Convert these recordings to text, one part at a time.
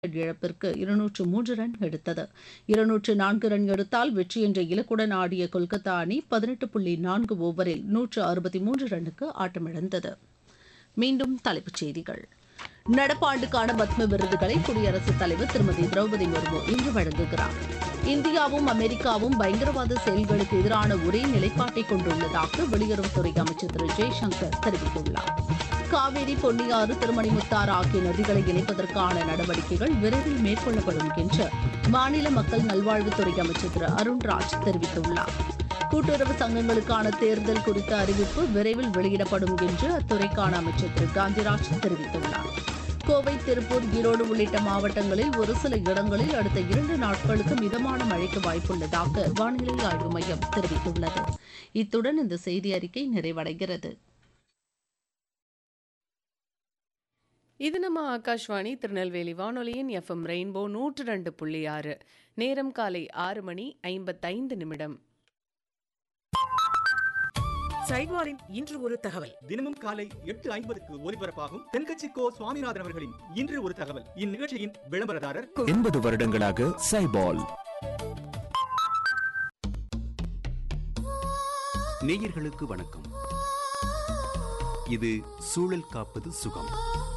இழப்பிற்கு இருநூற்று மூன்று ரன் எடுத்தது இருநூற்று நான்கு ரன் எடுத்தால் வெற்றி என்ற இலக்குடன் ஆடிய கொல்கத்தா அணி பதினெட்டு புள்ளி நான்கு ஓவரில் நூற்று அறுபத்தி மூன்று ரன்னுக்கு ஆட்டமிழந்தது மீண்டும் தலைப்புச் செய்திகள் நடப்பாண்டுக்கான பத்ம விருதுகளை குடியரசுத் தலைவர் திருமதி திரௌபதி முர்மு இன்று வழங்குகிறார் இந்தியாவும் அமெரிக்காவும் பயங்கரவாத செயல்களுக்கு எதிரான ஒரே நிலைப்பாட்டை கொண்டுள்ளதாக வெளியுறவுத்துறை அமைச்சர் திரு ஜெய்சங்கர் தெரிவித்துள்ளார் காவேரி பொன்னியாறு திருமணிமுத்தாறு ஆகிய நதிகளை இணைப்பதற்கான நடவடிக்கைகள் விரைவில் மேற்கொள்ளப்படும் என்று மாநில மக்கள் நல்வாழ்வுத்துறை அமைச்சர் திரு அருண்ராஜ் தெரிவித்துள்ளார் கூட்டுறவு சங்கங்களுக்கான தேர்தல் குறித்த அறிவிப்பு விரைவில் வெளியிடப்படும் என்று அத்துறைக்கான அமைச்சர் திரு காந்திராஜ் தெரிவித்துள்ளார் கோவை திருப்பூர் ஈரோடு உள்ளிட்ட மாவட்டங்களில் ஒரு சில இடங்களில் அடுத்த இரண்டு நாட்களுக்கு மிதமான மழைக்கு வாய்ப்புள்ளதாக வானிலை ஆய்வு மையம் தெரிவித்துள்ளது இத்துடன் இந்த செய்தி அறிக்கை நிறைவடைகிறது இது நம்ம ஆகாஷ்வாணி திருநெல்வேலி வானொலியின் எஃப்எம் ரெயின்போ நூற்று ரெண்டு புள்ளி ஆறு நேரம் காலை ஆறு மணி ஐம்பத்தைந்து நிமிடம் சைட்வாரின் இன்று ஒரு தகவல் தினமும் காலை எட்டு ஐம்பதுக்கு ஒலிபரப்பாகும் தென்கட்சி கோ சுவாமிநாதன் அவர்களின் இன்று ஒரு தகவல் இந்நிகழ்ச்சியின் விளம்பரதாரர் எண்பது வருடங்களாக சைபால் நேயர்களுக்கு வணக்கம் இது சூழல் காப்பது சுகம்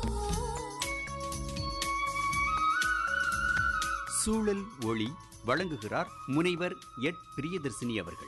சூழல் ஒளி வழங்குகிறார் முனைவர் எட் பிரியதர்சினி அவர்கள்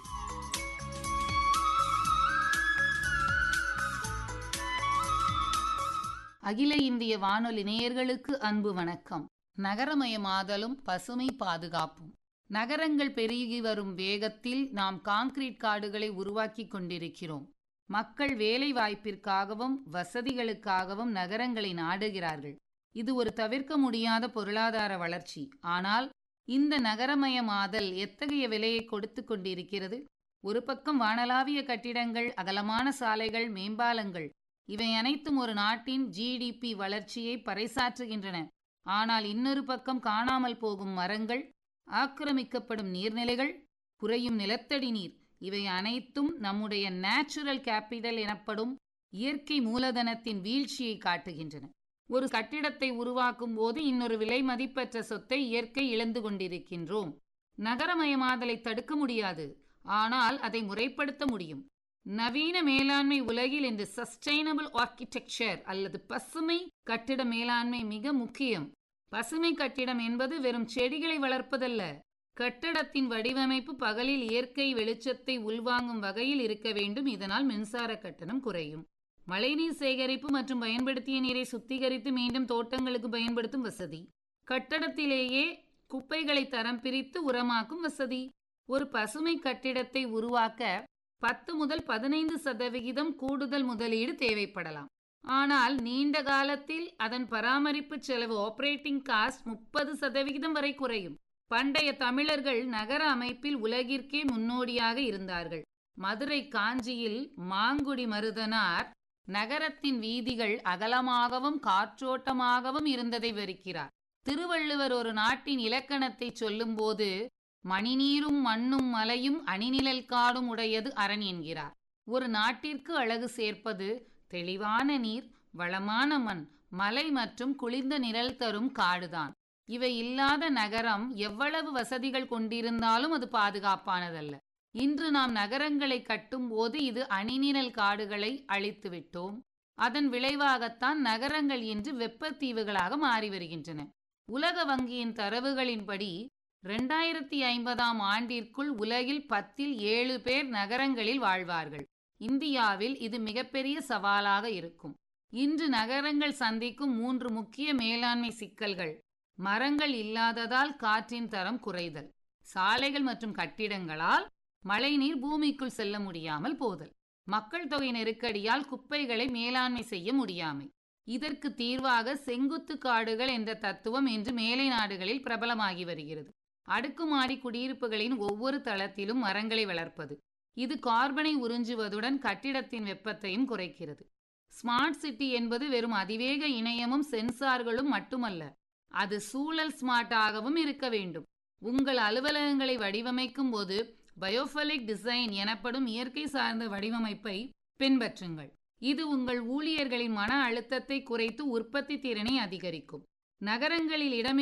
அகில இந்திய வானொலி நேயர்களுக்கு அன்பு வணக்கம் நகரமயமாதலும் பசுமை பாதுகாப்பும் நகரங்கள் பெருகி வரும் வேகத்தில் நாம் கான்கிரீட் காடுகளை உருவாக்கிக் கொண்டிருக்கிறோம் மக்கள் வேலை வாய்ப்பிற்காகவும் வசதிகளுக்காகவும் நகரங்களை நாடுகிறார்கள் இது ஒரு தவிர்க்க முடியாத பொருளாதார வளர்ச்சி ஆனால் இந்த நகரமயமாதல் எத்தகைய விலையை கொடுத்து கொண்டிருக்கிறது ஒரு பக்கம் வானளாவிய கட்டிடங்கள் அகலமான சாலைகள் மேம்பாலங்கள் இவை அனைத்தும் ஒரு நாட்டின் ஜிடிபி வளர்ச்சியை பறைசாற்றுகின்றன ஆனால் இன்னொரு பக்கம் காணாமல் போகும் மரங்கள் ஆக்கிரமிக்கப்படும் நீர்நிலைகள் குறையும் நிலத்தடி நீர் இவை அனைத்தும் நம்முடைய நேச்சுரல் கேபிட்டல் எனப்படும் இயற்கை மூலதனத்தின் வீழ்ச்சியை காட்டுகின்றன ஒரு கட்டிடத்தை உருவாக்கும் போது இன்னொரு விலை மதிப்பற்ற சொத்தை இயற்கை இழந்து கொண்டிருக்கின்றோம் நகரமயமாதலை தடுக்க முடியாது ஆனால் அதை முறைப்படுத்த முடியும் நவீன மேலாண்மை உலகில் இந்த சஸ்டைனபிள் ஆர்கிடெக்சர் அல்லது பசுமை கட்டிட மேலாண்மை மிக முக்கியம் பசுமை கட்டிடம் என்பது வெறும் செடிகளை வளர்ப்பதல்ல கட்டடத்தின் வடிவமைப்பு பகலில் இயற்கை வெளிச்சத்தை உள்வாங்கும் வகையில் இருக்க வேண்டும் இதனால் மின்சார கட்டணம் குறையும் மழைநீர் சேகரிப்பு மற்றும் பயன்படுத்திய நீரை சுத்திகரித்து மீண்டும் தோட்டங்களுக்கு பயன்படுத்தும் வசதி கட்டடத்திலேயே குப்பைகளை தரம் பிரித்து உரமாக்கும் வசதி ஒரு பசுமை கட்டிடத்தை உருவாக்க பத்து முதல் பதினைந்து சதவிகிதம் கூடுதல் முதலீடு தேவைப்படலாம் ஆனால் நீண்ட காலத்தில் அதன் பராமரிப்பு செலவு ஆபரேட்டிங் காஸ்ட் முப்பது சதவிகிதம் வரை குறையும் பண்டைய தமிழர்கள் நகர அமைப்பில் உலகிற்கே முன்னோடியாக இருந்தார்கள் மதுரை காஞ்சியில் மாங்குடி மருதனார் நகரத்தின் வீதிகள் அகலமாகவும் காற்றோட்டமாகவும் இருந்ததை வெறுக்கிறார் திருவள்ளுவர் ஒரு நாட்டின் இலக்கணத்தை சொல்லும்போது மணிநீரும் மண்ணும் மலையும் அணிநிழல் காடும் உடையது அரண் என்கிறார் ஒரு நாட்டிற்கு அழகு சேர்ப்பது தெளிவான நீர் வளமான மண் மலை மற்றும் குளிர்ந்த நிழல் தரும் காடுதான் இவை இல்லாத நகரம் எவ்வளவு வசதிகள் கொண்டிருந்தாலும் அது பாதுகாப்பானதல்ல இன்று நாம் நகரங்களை கட்டும்போது இது அணிநிழல் காடுகளை அழித்து விட்டோம் அதன் விளைவாகத்தான் நகரங்கள் இன்று வெப்பத்தீவுகளாக மாறி வருகின்றன உலக வங்கியின் தரவுகளின்படி ரெண்டாயிரத்தி ஐம்பதாம் ஆண்டிற்குள் உலகில் பத்தில் ஏழு பேர் நகரங்களில் வாழ்வார்கள் இந்தியாவில் இது மிகப்பெரிய சவாலாக இருக்கும் இன்று நகரங்கள் சந்திக்கும் மூன்று முக்கிய மேலாண்மை சிக்கல்கள் மரங்கள் இல்லாததால் காற்றின் தரம் குறைதல் சாலைகள் மற்றும் கட்டிடங்களால் மழைநீர் பூமிக்குள் செல்ல முடியாமல் போதல் மக்கள் தொகை நெருக்கடியால் குப்பைகளை மேலாண்மை செய்ய முடியாமை இதற்கு தீர்வாக செங்குத்து காடுகள் என்ற தத்துவம் இன்று மேலை நாடுகளில் பிரபலமாகி வருகிறது அடுக்குமாடி குடியிருப்புகளின் ஒவ்வொரு தளத்திலும் மரங்களை வளர்ப்பது இது கார்பனை உறிஞ்சுவதுடன் கட்டிடத்தின் வெப்பத்தையும் குறைக்கிறது ஸ்மார்ட் சிட்டி என்பது வெறும் அதிவேக இணையமும் சென்சார்களும் மட்டுமல்ல அது சூழல் ஸ்மார்ட்டாகவும் இருக்க வேண்டும் உங்கள் அலுவலகங்களை வடிவமைக்கும் போது பயோஃபலிக் டிசைன் எனப்படும் இயற்கை சார்ந்த வடிவமைப்பை பின்பற்றுங்கள் இது உங்கள் ஊழியர்களின் மன அழுத்தத்தை குறைத்து உற்பத்தி திறனை அதிகரிக்கும் நகரங்களில் இடமே